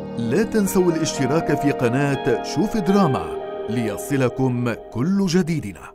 لا تنسوا الاشتراك في قناة شوف دراما ليصلكم كل جديدنا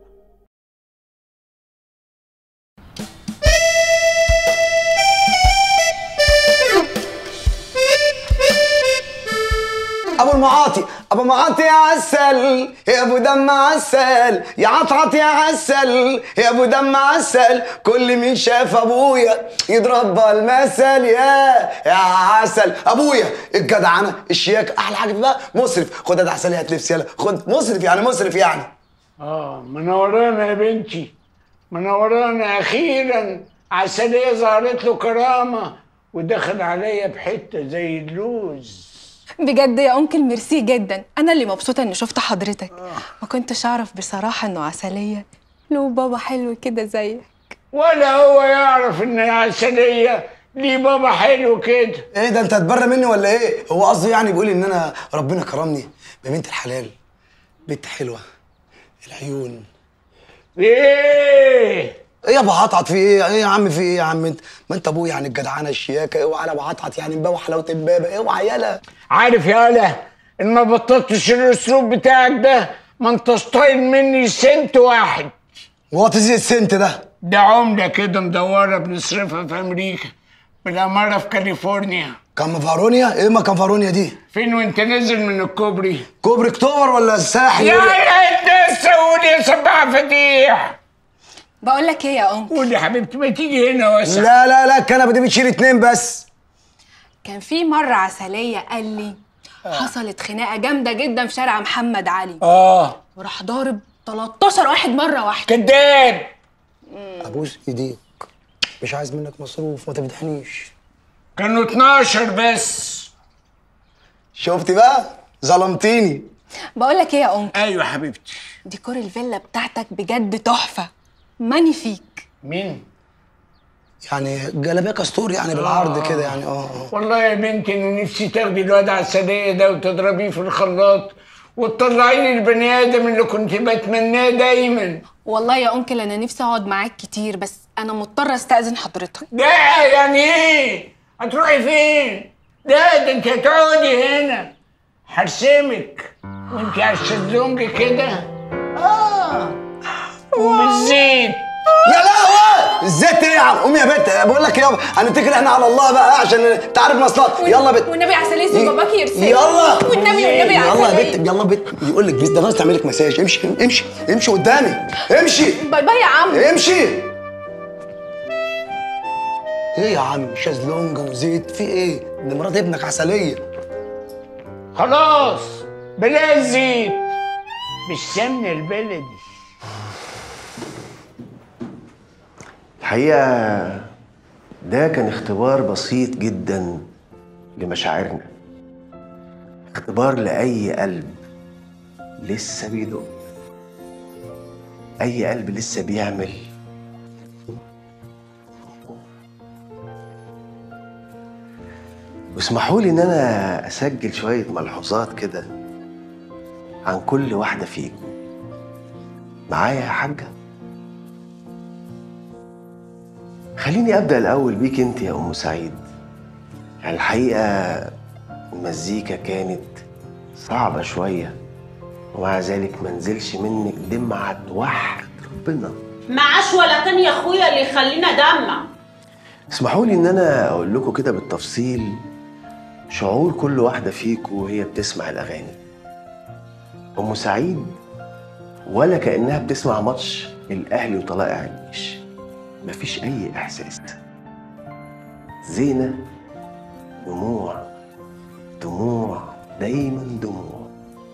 ابو المعاطي ابو معاطي يا عسل يا ابو دم عسل يا عطعط يا عسل يا ابو دم عسل كل مين شاف ابويا يضرب المثل يا يا عسل ابويا الجدعنه الشياكه احلى حاجه بقى مصرف خد ده عسل هات لبس يلا خد مصرف يعني مصرف يعني اه منورانا يا بنتي منورانا اخيرا عسلية ظهرت له كرامة ودخل عليا بحتة زي اللوز بجد يا انكل ميرسي جدا انا اللي مبسوطه اني شفت حضرتك ما كنتش اعرف بصراحه انه عسليه له بابا حلو كده زيك ولا هو يعرف ان عسلية ليه بابا حلو كده ايه ده انت هتبرى مني ولا ايه هو قصده يعني بيقول ان انا ربنا كرمني ببنت الحلال بنت حلوه العيون ايه ايه يا ابو عطعط في ايه؟ ايه يا عم في ايه يا عم انت؟ ما انت ابويا يعني الجدعانه الشياكه اوعى يا ابو عطعط يعني مبوح حلاوه امبابه اوعى يالا عارف يا هلا ان ما بطلتش الاسلوب بتاعك ده ما انتش طايل مني سنت واحد وات از السنت ده؟ ده عملة كده مدورة بنصرفها في أمريكا بالأمارة في كاليفورنيا كانفارونيا؟ ايه ما كانفارونيا دي؟ فين وانت نازل من الكوبري كوبري اكتوبر ولا الساحل؟ يا لا لسه قول يا صباح فتيح بقول لك ايه يا انكل قول يا حبيبتي ما تيجي هنا واسع لا لا لا الكنبه دي بتشيل اتنين بس كان في مره عسليه قال لي حصلت خناقه جامده جدا في شارع محمد علي اه وراح ضارب 13 واحد مره واحده كداب ابوس ايديك مش عايز منك مصروف ما تفضحنيش كانوا 12 بس شفت بقى؟ ظلمتيني بقول لك ايه يا انكل ايوه يا حبيبتي ديكور الفيلا بتاعتك بجد تحفه ماني فيك مين يعني جلابيه كاستور يعني بالعرض كده يعني اه اه والله يا بنتي انا نفسي تاخدي الواد عسلية ده وتضربيه في الخلاط وتطلعي لي البني ادم اللي كنت بتمناه دايما والله يا انكل انا نفسي اقعد معاك كتير بس انا مضطره استاذن حضرتك ده يعني ايه هتروحي فين ده ده انت هتقعدي هنا هرسمك وانت على الشезлونج كده اه وبالزيت يا لهوي الزيت ايه يا عم قوم يا بنت بقول لك يابا هنتكل احنا على الله بقى عشان انت عارف مصلحه يلا بنت والنبي عسلية سيب باباك يرسم يلا والنبي والنبي يلا يا عسلية بنت يلا بنت يقول لك بيس ده ناقص تعمل لك مساج امشي امشي امشي قدامي امشي باي باي يا عم امشي ايه يا عم شازلونج وزيت في ايه دي مرات ابنك عسليه خلاص بلا زيت بالسمنه البلدي الحقيقة ده كان اختبار بسيط جدا لمشاعرنا اختبار لأي قلب لسه بيدق أي قلب لسه بيعمل واسمحوا لي إن أنا أسجل شوية ملحوظات كده عن كل واحدة فيكم معايا يا حاجة؟ خليني ابدا الاول بيك انت يا ام سعيد يعني الحقيقه المزيكا كانت صعبه شويه ومع ذلك ما نزلش منك دمعه وحد ربنا معاش ولا كان يا اخويا اللي يخلينا دمع اسمحوا لي ان انا اقول لكم كده بالتفصيل شعور كل واحده فيكم وهي بتسمع الاغاني ام سعيد ولا كانها بتسمع ماتش الاهلي وطلائع الجيش مفيش اي احساس زينه دموع دموع دايما دموع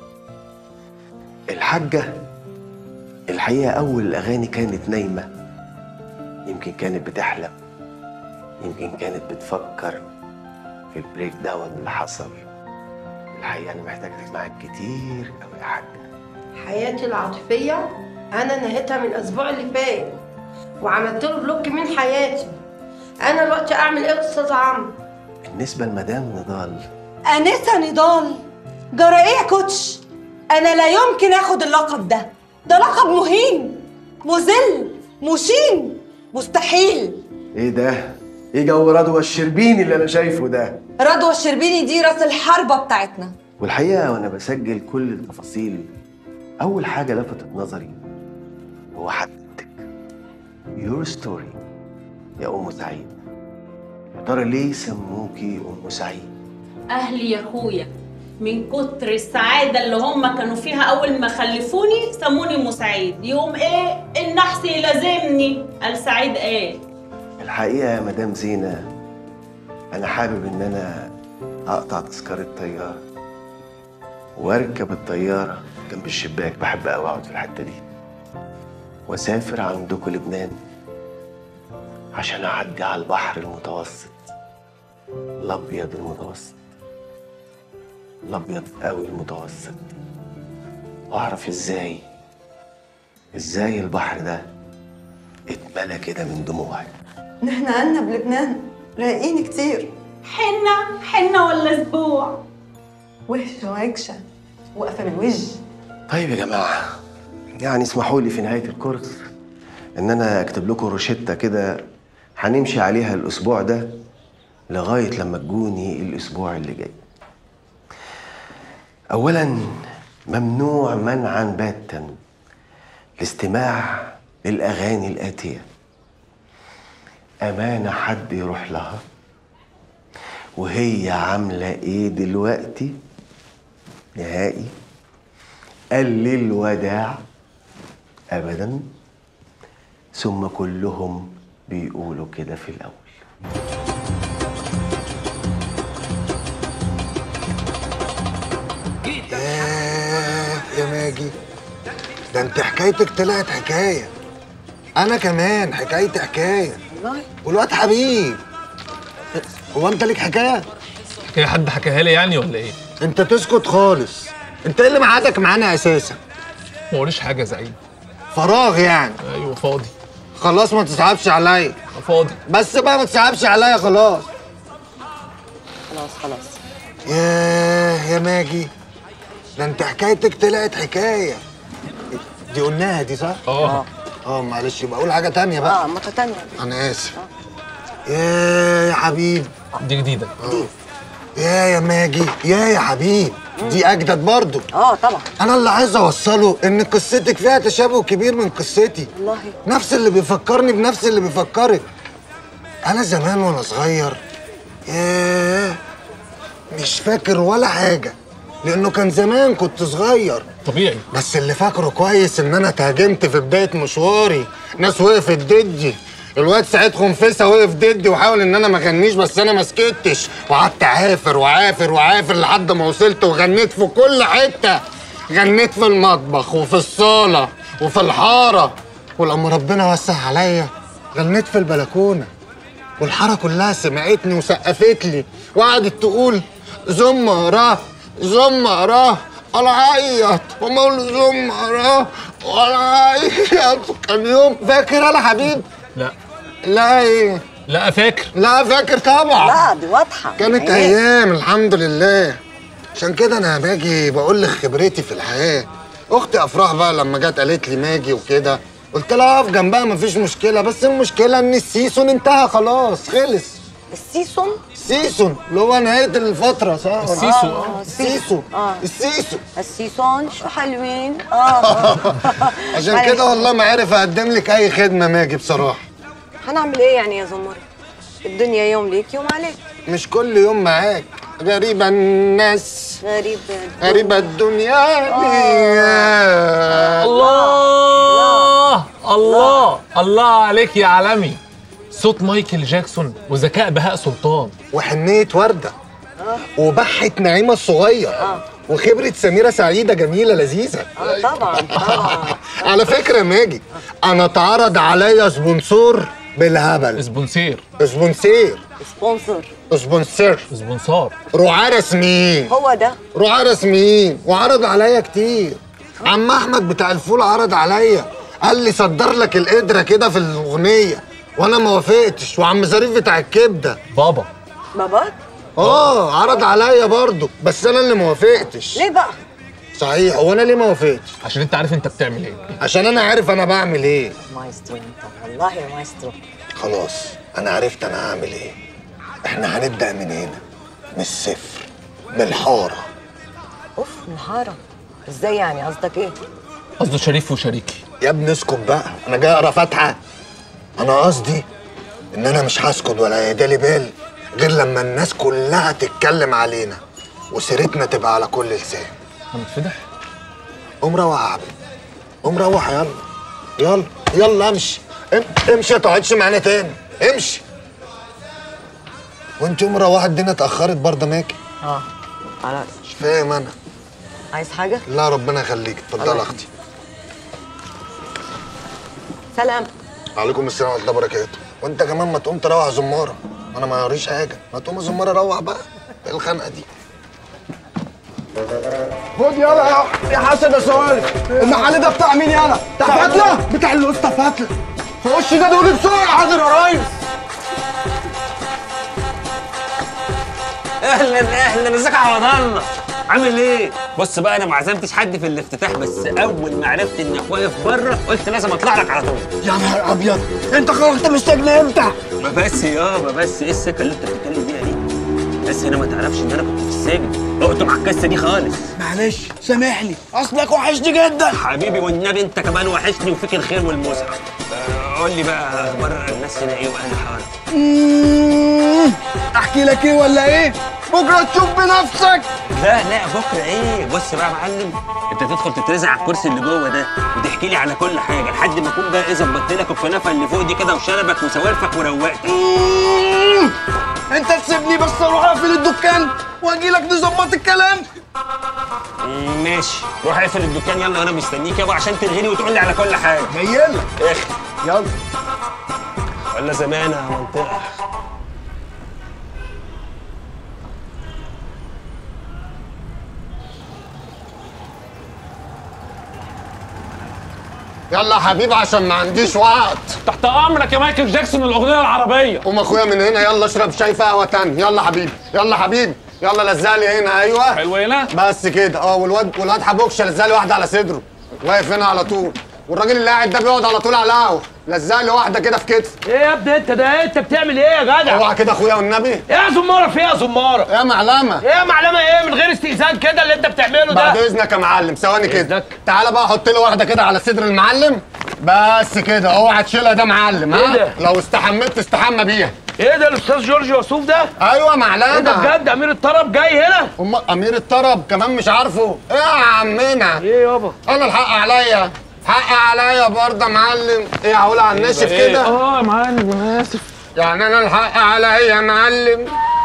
الحاجه الحقيقه اول الاغاني كانت نايمه يمكن كانت بتحلم يمكن كانت بتفكر في البريك داون اللي حصل الحقيقه انا محتاج معاك كتير قوي يا حاجه حياتي العاطفية أنا نهيتها من الأسبوع اللي فات وعملت له بلوك من حياتي أنا دلوقتي أعمل إيه يا أستاذ عمرو؟ بالنسبه لمدام نضال أنسة نضال جرى إيه يا كوتش؟ أنا لا يمكن آخد اللقب ده ده لقب مهين مذل مشين مستحيل ايه ده ايه جو رضوى الشربيني اللي انا شايفه ده رضوى الشربيني دي راس الحربة بتاعتنا والحقيقه وانا بسجل كل التفاصيل اول حاجه لفتت نظري هو حدك يور ستوري يا ام سعيد يا ترى ليه سموكي ام سعيد اهلي يا اخويا من كتر السعادة اللي هم كانوا فيها أول ما خلفوني سموني أم سعيد يوم إيه النحس يلازمني قال سعيد قال الحقيقه يا مدام زينه انا حابب ان انا اقطع تذكره طياره واركب الطياره جنب الشباك بحب قوي اقعد في الحته دي واسافر عندكم لبنان عشان اعدي على البحر المتوسط الابيض المتوسط الابيض قوي المتوسط واعرف ازاي ازاي البحر ده اتملى كده من دموعي نحن عنا بلبنان رايقين كتير حنة حنة ولا أسبوع وحشة وعكشة واقفة من وجه طيب يا جماعة يعني اسمحوا لي في نهاية الكورس إن أنا أكتب لكم روشتة كده هنمشي عليها الأسبوع ده لغاية لما تجوني الأسبوع اللي جاي. أولاً ممنوع منعا باتا الاستماع للأغاني الآتية. أمانة حد يروح لها وهي عاملة إيه دلوقتي؟ نهائي قال لي الوداع ابدا ثم كلهم بيقولوا كده في الاول ياه يا ماجي ده انت حكايتك طلعت حكايه انا كمان حكايتي حكايه والله والواد حبيب هو انت ليك حكايه حكاية حد حكاها لي يعني ولا ايه؟ انت تسكت خالص انت ايه اللي معادك معانا اساسا ما وريش حاجة يا زعيم فراغ يعني ايوه فاضي خلاص ما تصعبش عليا فاضي بس بقى ما تصعبش عليا خلاص خلاص خلاص ياه يا ماجي ده انت حكايتك طلعت حكايه دي قلناها دي صح؟ اه اه معلش يبقى اقول حاجه تانية بقى اه مرة تانية انا اسف يا يا حبيب دي جديدة يا يا ماجي يا يا حبيب دي اجدد برضو اه طبعا انا اللي عايز اوصله ان قصتك فيها تشابه كبير من قصتي والله نفس اللي بيفكرني بنفس اللي بيفكرك انا زمان وانا صغير ياه مش فاكر ولا حاجه لانه كان زمان كنت صغير طبيعي بس اللي فاكره كويس ان انا تهاجمت في بدايه مشواري ناس وقفت ضدي الواد سعيد خنفسه وقف ضدي وحاول ان انا ما اغنيش بس انا ما سكتش وقعدت عافر وعافر وعافر لحد ما وصلت وغنيت في كل حته غنيت في المطبخ وفي الصاله وفي الحاره ولما ربنا وسع عليا غنيت في البلكونه والحاره كلها سمعتني وسقفت لي وقعدت تقول زم وراه زم وراه انا عيط وما اقول زم وراه وانا عيط كان يوم فاكر انا حبيب لا لا ايه لا فاكر لا فاكر طبعا لا دي واضحة كانت ايام الحمد لله عشان كده انا باجي بقول لك خبرتي في الحياه اختي افراح بقى لما جت قالت لي ماجي وكده قلت لها اقف جنبها مفيش مشكله بس المشكله ان السيسون انتهى خلاص خلص السيسون السيسون اللي هو نهايه الفتره صح السيسو آه، السيسو آه. السيسو السيسون شو حلوين اه عشان كده والله ما عارف اقدم لك اي خدمه ماجي بصراحه هنعمل ايه يعني يا زمر الدنيا يوم ليك يوم عليك مش كل يوم معاك غريبه الناس غريب غريبه الدنيا دي الله الله الله عليك يا عالمي صوت مايكل جاكسون وذكاء بهاء سلطان وحنية وردة وبحة نعيمة الصغير وخبرة سميرة سعيدة جميلة لذيذة اه طبعا طبعا على فكرة يا ماجي أنا اتعرض عليا سبونسور بالهبل سبونسير سبونسير سبونسر سبونسر سبونسار رعاة رسميين هو ده رعاة رسميين وعرض عليا كتير عم أحمد بتاع الفول عرض عليا قال لي صدر لك القدرة كده في الأغنية وأنا ما وافقتش وعم ظريف بتاع الكبدة بابا باباك اه عرض عليا برضه بس انا اللي ما وافقتش ليه بقى صحيح هو انا ليه ما وافقتش عشان انت عارف انت بتعمل ايه عشان انا عارف انا بعمل ايه مايسترو انت والله يا مايسترو خلاص انا عرفت انا هعمل ايه احنا هنبدا من هنا من الصفر من الحاره اوف نهارة ازاي يعني قصدك ايه قصده شريف وشريكي يا ابني اسكت بقى انا جاي اقرا فاتحه انا قصدي ان انا مش هسكت ولا هيدالي بال غير لما الناس كلها تتكلم علينا وسيرتنا تبقى على كل لسان هنتفضح قوم روح يا عبد قوم روح يلا يلا يلا امشي ام- امشي ما تقعدش معانا تاني امشي وانت يوم روحت الدنيا اتاخرت برضه ماكي اه خلاص مش فاهم انا عايز حاجة لا ربنا يخليك اتفضلي يا اختي سلام عليكم السلام ورحمه الله وبركاته وانت كمان ما تقوم تروح زماره انا ما يوريش حاجه ما تقوم زماره روح بقى ايه الخنقه دي خد يلا يا يا حسن يا سوالف المحل ده بتاع مين يلا؟ بتاع فتلة؟ بتاع الأسطى فتلة خش ده دوري بسرعة حاضر يا ريس اهلا اهلا ازيك يا عوض الله عامل ايه؟ بص بقى انا ما عزمتش حد في الافتتاح بس اول ما عرفت انك واقف بره قلت لازم اطلع لك على طول يا نهار أبيض أنت خرجت من السجن إمتى؟ ما بس يابا بس ايه السكه اللي انت بتتكلم بيها دي؟ بس هنا ما تعرفش ان انا كنت في السجن اقطم على القصه دي خالص معلش سامحني أصلك وحشني جدا حبيبي والنبي انت كمان وحشني وفيك الخير والمسعد آه، قول لي بقى اخبار الناس هنا ايه واهل الحاره مم، أحكي لك إيه ولا إيه؟ بكرة تشوف بنفسك لا لا بكره ايه بص بقى يا معلم انت تدخل تترزع على الكرسي اللي جوه ده وتحكي لي على كل حاجه لحد ما اكون بقى ايه ظبطت لك الكنافه اللي فوق دي كده وشربك وسوالفك وروقتك مم، أنت تسيبني بس أروح أقفل الدكان وأجي لك نظبط الكلام مم، ماشي روح اقفل الدكان يلا وانا مستنيك يابا عشان تلغيني وتقول لي على كل حاجه جايلك اخ يلا ولا زمان يا منطقه يلا يا حبيبي عشان ما عنديش وقت تحت امرك يا مايكل جاكسون الاغنيه العربيه قوم اخويا من هنا يلا اشرب شاي في قهوه تاني يلا حبيبي يلا حبيبي يلا لزقلي هنا ايوه حلو هنا بس كده اه والواد والواد حبوكش لزقلي واحده على صدره واقف هنا على طول والراجل اللي قاعد ده بيقعد على طول على القهوه لزقلي واحده كده في كتفه ايه يا ابني انت ده انت بتعمل ايه يا جدع؟ اوعى كده اخويا والنبي ايه يا زماره في ايه يا زماره؟ يا معلمه ايه يا معلمه ايه من غير استئذان كده اللي انت بتعمله بعد ده؟ اذنك يا معلم ثواني كده إذنك. تعالى بقى حط لي واحده كده على صدر المعلم بس كده اوعى تشيلها ده معلم إيه ها ده؟ لو استحميت تستحمى بيها ايه ده الاستاذ جورج وسوف ده؟ ايوه معلمه ايه ده بجد امير الطرب جاي هنا؟ أم امير الطرب كمان مش عارفه ايه يا عمنا ايه يابا؟ انا الحق عليا حق عليا برضه يا معلم ايه هقول على الناشف كده اه يا معلم انا اسف يعني انا الحق عليا يا معلم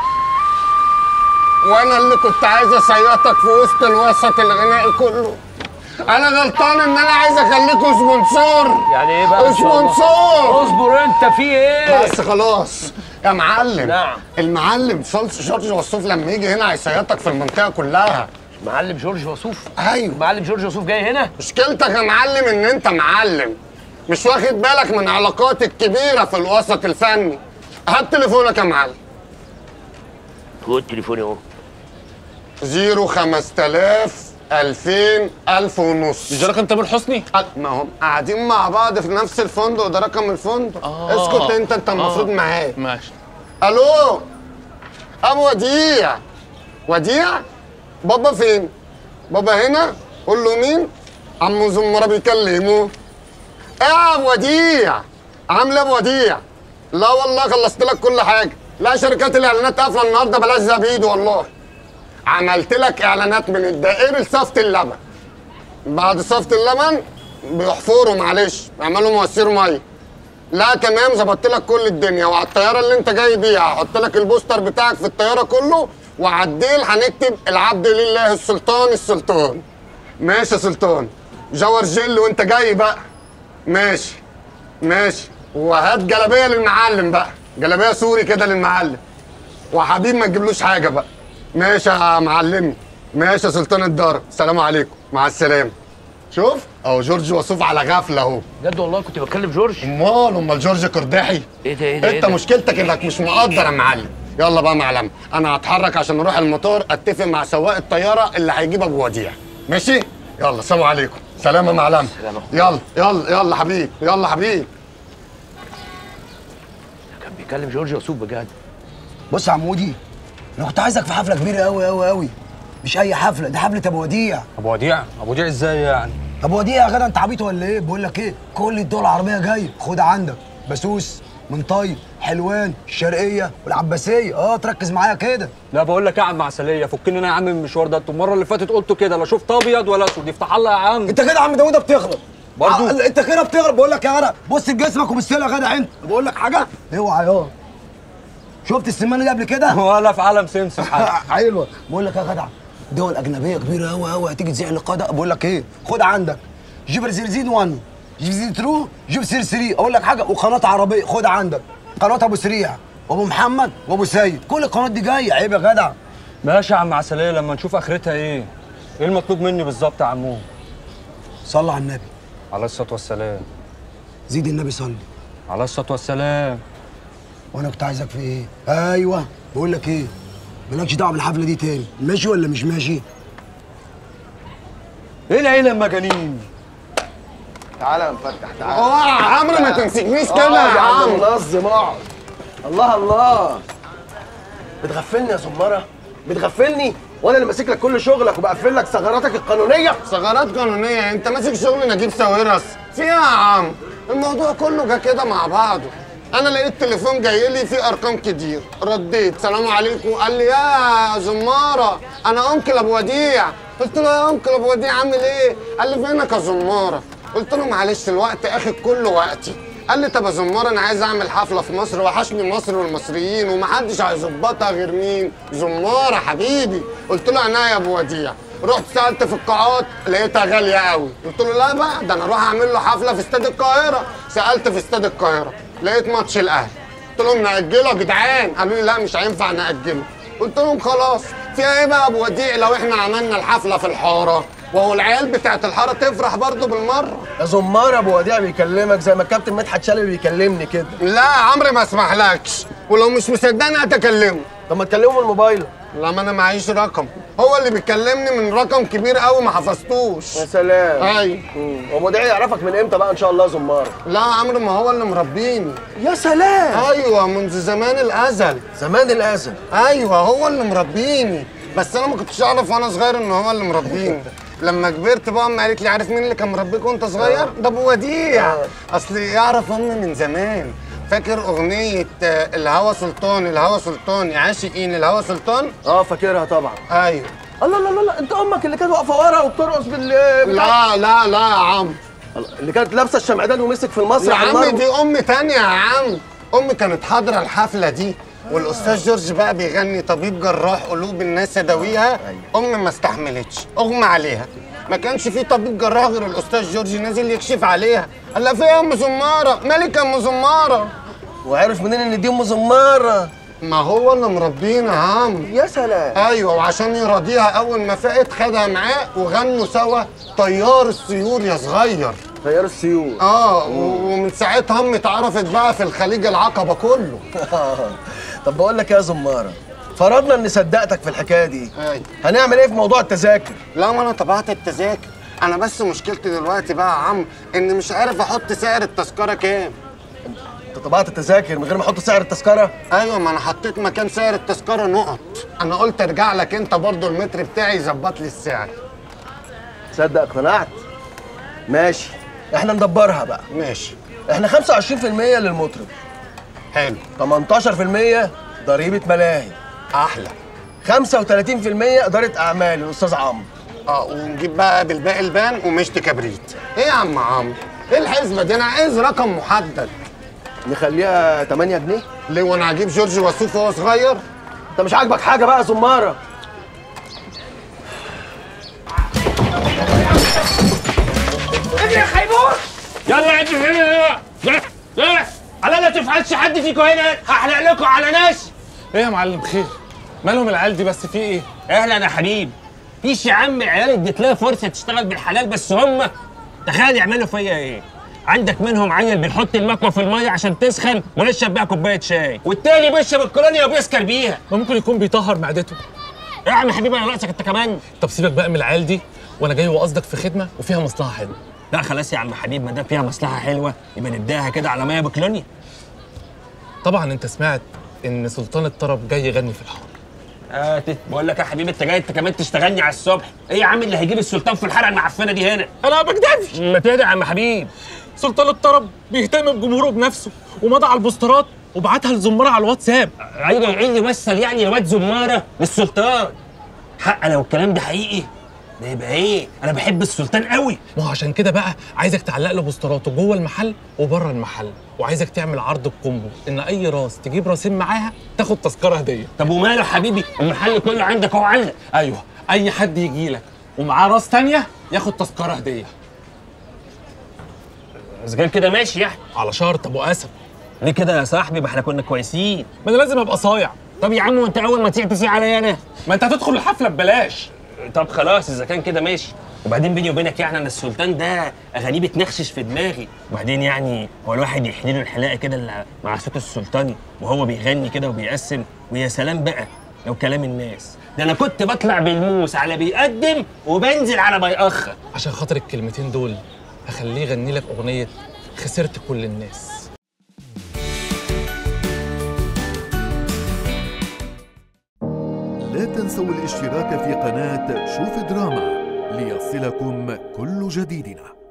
وانا اللي كنت عايز اصيطك في وسط الوسط الغنائي كله انا غلطان ان انا عايز اخليكوا سبونسور يعني ايه بقى؟ إن شاء الله؟ سبونسور اصبر انت في ايه؟ بس خلاص يا معلم نعم. المعلم شمس جورج وسوف لما يجي هنا هيصيطك في المنطقه كلها معلم جورج وسوف ايوه معلم جورج وسوف جاي هنا؟ مشكلتك يا معلم ان انت معلم مش واخد بالك من علاقات الكبيره في الوسط الفني هات تليفونك يا معلم خد تليفوني اهو زيرو خمس تلاف ألفين ألف ونص مش ده رقم تامر حسني ما هم قاعدين مع بعض في نفس الفندق ده رقم الفندق آه. اسكت انت انت المفروض آه. معايا ماشي الو ابو وديع وديع بابا فين بابا هنا قول له مين عمو زمره بيكلمه ايه يا ابو وديع عامل ايه يا ابو وديع لا والله خلصت لك كل حاجه لا شركات الاعلانات قافله النهارده بلاش زبيد والله عملت لك اعلانات من الدائري لصفة اللبن بعد صفة اللبن بيحفروا معلش بيعملوا مواسير ميه لا تمام ظبطت لك كل الدنيا وعلى الطياره اللي انت جاي بيها هحط لك البوستر بتاعك في الطياره كله وعلى الديل هنكتب العبد لله السلطان السلطان ماشي يا سلطان جوار جل وانت جاي بقى ماشي ماشي وهات جلابيه للمعلم بقى جلابيه سوري كده للمعلم وحبيب ما تجيبلوش حاجه بقى ماشي يا معلمي ماشي يا سلطان الدار السلام عليكم مع السلامه شوف اهو جورج وصوف على غفله اهو بجد والله كنت بتكلم جورج امال امال جورج قرداحي ايه ده ايه ده انت مشكلتك انك مش مقدر يا معلم يلا بقى يا معلم انا هتحرك عشان اروح المطار اتفق مع سواق الطياره اللي هيجيب ابو وديع ماشي يلا سلام عليكم سلام يا معلم يلا يلا يلا حبيب يلا حبيب كان كلم جورج وسوف بجد بص يا عمودي انا كنت عايزك في حفله كبيره قوي قوي قوي مش اي حفله دي حفله ابو وديع ابو وديع ابو وديع ازاي يعني ابو وديع يا جدع انت عبيط ولا ايه بقول لك ايه كل الدول العربيه جايه خد عندك بسوس منطاي حلوان الشرقيه والعباسيه اه تركز معايا كده لا بقول لك يا عم عسليه فكني انا يا عم من المشوار ده انتوا المره اللي فاتت قلتوا كده لا شفت ابيض ولا اسود يفتح الله يا عم انت كده يا عم داوود بتغلط برضو؟ ع- انت كده بتغلط بقول لك يا جدع بص لجسمك وبص لي يا جدع انت بقول لك حاجه اوعى يا شفت السمانه دي قبل كده ولا في عالم سمسم حتى حلوه بقول لك يا جدع دول اجنبيه كبيره قوي قوي هتيجي تذيع اللقاء ده بقول لك ايه خد عندك جيب زيرزين 1 جيب زيرزين 2 جيب سير 3 اقول لك حاجه وقناه عربيه خد عندك قناه ابو سريع وابو محمد وابو سيد كل القنوات دي جايه عيب يا جدع ماشي يا عم عسليه لما نشوف اخرتها ايه ايه المطلوب مني بالظبط يا عمو صلى على النبي عليه الصلاه والسلام زيد النبي صلي عليه الصلاه والسلام وانا كنت عايزك في ايه ايوه بقول لك ايه مالكش دعوه بالحفله دي تاني ماشي ولا مش ماشي ايه العيله المجانين تعالى يا مفتح تعالى اوعى يا عمرو ما تمسكنيش كده آه يا عم منظم اقعد الله الله بتغفلني يا زماره بتغفلني وانا اللي ماسك لك كل شغلك وبقفل لك ثغراتك القانونيه ثغرات قانونيه انت ماسك شغل نجيب ساويرس في ايه يا عم الموضوع كله جه كده مع بعضه انا لقيت تليفون جاي لي فيه ارقام كتير رديت سلام عليكم قال لي يا زماره انا انكل ابو وديع قلت له يا انكل ابو وديع عامل ايه قال لي فينك يا زماره قلت له معلش الوقت اخد كل وقتي قال لي طب يا زمار انا عايز اعمل حفله في مصر وحشني مصر والمصريين ومحدش هيظبطها غير مين زماره حبيبي قلت له انا يا ابو وديع رحت سالت في القاعات لقيتها غاليه قوي قلت له لا بقى ده انا اروح اعمل له حفله في استاد القاهره سالت في استاد القاهره لقيت ماتش الاهلي قلت لهم ناجله يا جدعان قالوا لي لا مش هينفع ناجله قلت لهم خلاص فيها ايه بقى يا ابو وديع لو احنا عملنا الحفله في الحاره وهو العيال بتاعت الحاره تفرح برضه بالمره يا زمار ابو وديع بيكلمك زي ما الكابتن مدحت شلبي بيكلمني كده لا يا عمرو ما اسمحلكش ولو مش مصدقني هتكلمه طب ما تكلمه من الموبايل لا ما انا معيش رقم هو اللي بيكلمني من رقم كبير قوي ما حفظتوش يا سلام ايوه وابو وديع يعرفك من امتى بقى ان شاء الله يا زمار لا يا عمرو ما هو اللي مربيني يا سلام ايوه منذ زمان الازل زمان الازل ايوه هو اللي مربيني بس انا ما كنتش اعرف وانا صغير ان هو اللي مربيني لما كبرت بقى امي قالت لي عارف مين اللي كان مربيك وانت صغير ده ابو وديع اصل يعرف امي من زمان فاكر اغنيه آه، الهوى سلطان الهوى سلطان يا عاشقين الهوى سلطان اه فاكرها طبعا ايوه الله الله الله انت امك اللي كانت واقفه ورا وبترقص بال لا لا لا يا عم اللي كانت لابسه الشمعدان ومسك في المسرح يا عم المرو. دي ام تانية يا عم امي كانت حاضره الحفله دي والاستاذ جورج بقى بيغني طبيب جراح قلوب الناس يداويها امي ما استحملتش اغمى عليها ما كانش في طبيب جراح غير الاستاذ جورج نازل يكشف عليها قال لها في ايه يا ام زماره مالك يا ام زماره وعرف منين ان دي ام زماره ما هو اللي مربينا يا عم يا سلام ايوه وعشان يراضيها اول ما فقت خدها معاه وغنوا سوا طيار السيور يا صغير طيار السيور اه و- ومن ساعتها امي اتعرفت بقى في الخليج العقبه كله طب بقول لك يا زماره فرضنا اني صدقتك في الحكايه دي أيوة. هنعمل ايه في موضوع التذاكر لا ما انا طبعت التذاكر انا بس مشكلتي دلوقتي بقى يا عم ان مش عارف احط سعر التذكره كام انت طبعت التذاكر من غير ما احط سعر التذكره ايوه ما انا حطيت مكان سعر التذكره نقط انا قلت ارجع لك انت برضو المتر بتاعي يظبط لي السعر تصدق اقتنعت ماشي احنا ندبرها بقى ماشي احنا 25% للمطرب حلو 18% ضريبه ملاهي احلى 35% اداره اعمال الاستاذ عمرو اه ونجيب بقى بالباقي البان ومشت كبريت ايه يا عم عمرو ايه الحسبه دي انا عايز رقم محدد نخليها 8 جنيه ليه وانا هجيب جورج وسوف وهو صغير انت مش عاجبك حاجه بقى يا زماره اجري يا خيبوش يلا اجري هنا لا لا على لا تفعلش حد فيكم هنا هحلق لكم على ناس ايه يا معلم خير مالهم العيال دي بس في ايه اهلا يا حبيب فيش يا عم عيال اديت لها فرصه تشتغل بالحلال بس هم تخيل يعملوا فيا ايه عندك منهم عيل بيحط المكوى في الميه عشان تسخن ونشرب بيها كوبايه شاي والتاني بيشرب الكولونيا وبيسكر بيها ما ممكن يكون بيطهر معدته يا عم حبيبي انا ناقصك انت كمان طب سيبك بقى من العيال دي وانا جاي وقصدك في خدمه وفيها مصلحه حلوه لا خلاص يا عم حبيب ما دام فيها مصلحه حلوه يبقى نبداها كده على ميه بكولونيا طبعا انت سمعت ان سلطان الطرب جاي يغني في الحاره آه تت- بقول لك يا حبيبي انت جاي انت كمان تشتغلني على الصبح ايه يا عم اللي هيجيب السلطان في الحلقه المعفنه دي هنا انا ما بكدبش ما تهدى يا عم حبيب سلطان الطرب بيهتم بجمهوره بنفسه ومضى على البوسترات وبعتها لزماره على الواتساب ايوه ايه اللي وصل يعني الواد زماره للسلطان حق لو الكلام ده حقيقي ده يبقى ايه انا بحب السلطان قوي ما هو عشان كده بقى عايزك تعلق له بوستراته جوه المحل وبره المحل وعايزك تعمل عرض الكومبو ان اي راس تجيب راسين معاها تاخد تذكره هديه طب وماله حبيبي المحل كله عندك اهو علق ايوه اي حد يجي لك ومعاه راس تانية ياخد تذكره هديه اذا كان كده ماشي يعني على شرط ابو اسد ليه كده يا صاحبي ما احنا كنا كويسين ما انا لازم ابقى صايع طب يا عم وانت اول ما تيجي تسيع عليا انا ما انت هتدخل الحفله ببلاش طب خلاص اذا كان كده ماشي وبعدين بيني وبينك يعني انا السلطان ده اغانيه بتنخشش في دماغي وبعدين يعني هو الواحد يحلي له الحلاقه كده اللي مع صوت السلطاني وهو بيغني كده وبيقسم ويا سلام بقى لو كلام الناس ده انا كنت بطلع بالموس على بيقدم وبنزل على بيأخر عشان خاطر الكلمتين دول هخليه يغني لك اغنيه خسرت كل الناس لا تنسوا الاشتراك في قناة شوف دراما ليصلكم كل جديدنا